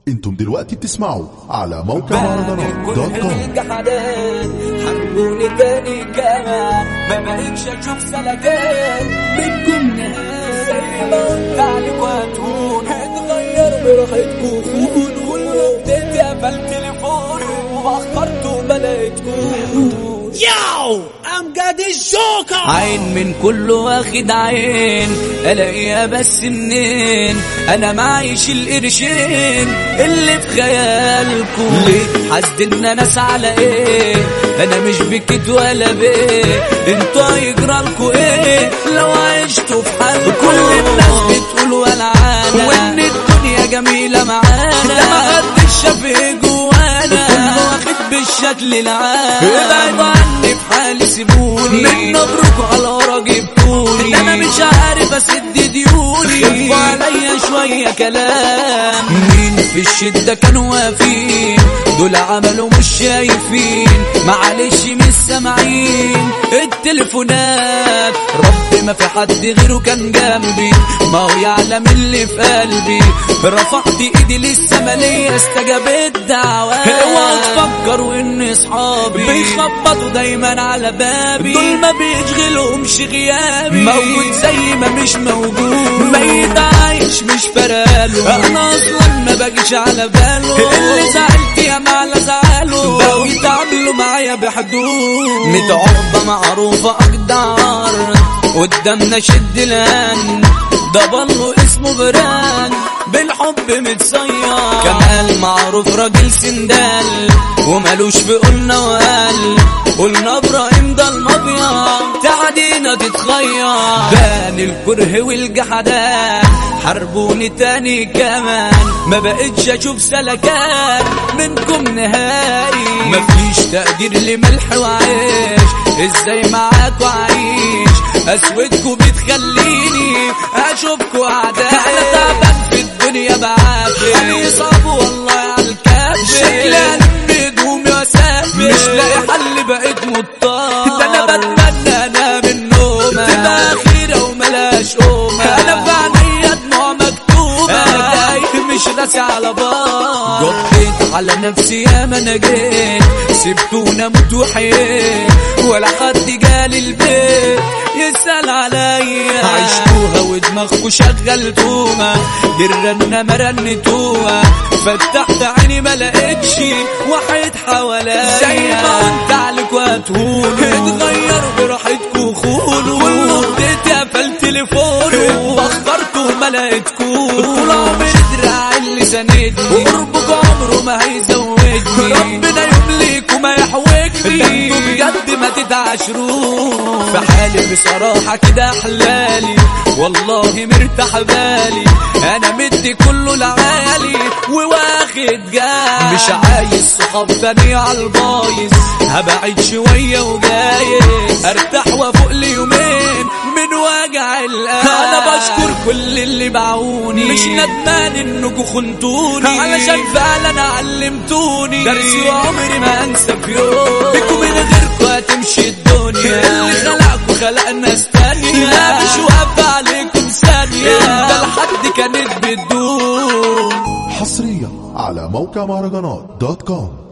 انتم دلوقتي بتسمعوا على موقع مهرجانات دوت كوم الجحدان حربوني تاني كمان ما بقتش اشوف سنتين منكم نهاية قلت عليك وهتهون هتغير براحتكم خون كل رديت قفل تليفون واخرت وما لقيتكوش Yo! I'm got this joker! عين من كله واخد عين الاقيها بس منين انا معيش القرشين اللي في خيالكم ليه حاسد ان انا على ايه انا مش بكت ولا بيه انتوا هيجرالكوا ايه لو عشتوا في حالكم كل الناس بتقول ولعانة وان الدنيا جميلة معانا ده ما حدش شاف ايه جوانا كله واخد بالشكل العام ابعدوا عني في حالي سيبوني من نبركوا على ورا جبتوني ده انا مش عارف اسد ديوني خفوا عليا شوية كلام مين في الشدة كانوا واقفين دول عملوا مش شايفين معلش مش سامعين التليفونات رب ما في حد غيره كان جنبي ما هو يعلم اللي في قلبي رفعت ايدي لسه ليا استجابت دعوات اوعى تفكروا ان اصحابي بيخبطوا دايما على بابي دول ما بيشغلهمش غيابي موجود زي ما مش موجود ميت عايش مش فراله انا اصلا ما باجيش على باله اللي زعلت يا ما زعله بقوا يتعاملوا معايا بحدود متعربة معروفة اقدار قدامنا شد الان ده بالله اسمه بران بالحب متصير كمال معروف راجل سندال ومالوش في قلنا وقال قلنا ابراهيم ده المبيض تعدينا تتخير بان الكره والجحدان حربوني تاني كمان ما بقتش اشوف سلكان منكم نهائي مفيش تقدير لملح وعيش ازاي معاكوا عايش اسودكوا بتخليني اشوفكوا اعداء انا تعبان في الدنيا بعافي انا صعب والله على الكافي شكلي الم هدومي واسافر مش لاقي حل بقيت مضطر ده انا بتمنى انام النوم تبقى اخيرة وملاش قومة انا في عينيا دموع مكتوبة انا جاي مش راسي على بار جبت على نفسي يا ما انا جيت سبتونا اموت وحييت ولا حد جالي البيت يسأل عليا عشتوها ودماغكوا شغلتوها درنا ما رنتوها فتحت عيني ما لقيتش واحد حواليا زي ما انت عليك وهتهونوا اتغيروا براحتكوا خونوا كل رديت قفل تليفونه بخرته ما لقيتكوش طول عمري دراع اللي ساندني وقربك عمره ما هيزودني ربنا يمليك وما يحوجني بجد ما تتعشروش في حالي بصراحة كده حلالي والله مرتاح بالي انا مدي كله لعالي وواخد جاي مش عايز صحاب تاني على البايظ هبعد شوية وجايز ارتاح وافوق لي يومين من وجع القلب انا بشكر كل اللي باعوني مش ندمان انكم خنتوني علشان فعلا علمتوني درسي وعمري ما انسى في يوم بيكم من غيركم هتمشي الدنيا اللي خلقكم خلق ناس تانية لا مش واقفة عليكم ثانية ده لحد كانت بتدوم حصريا على موقع مهرجانات دوت كوم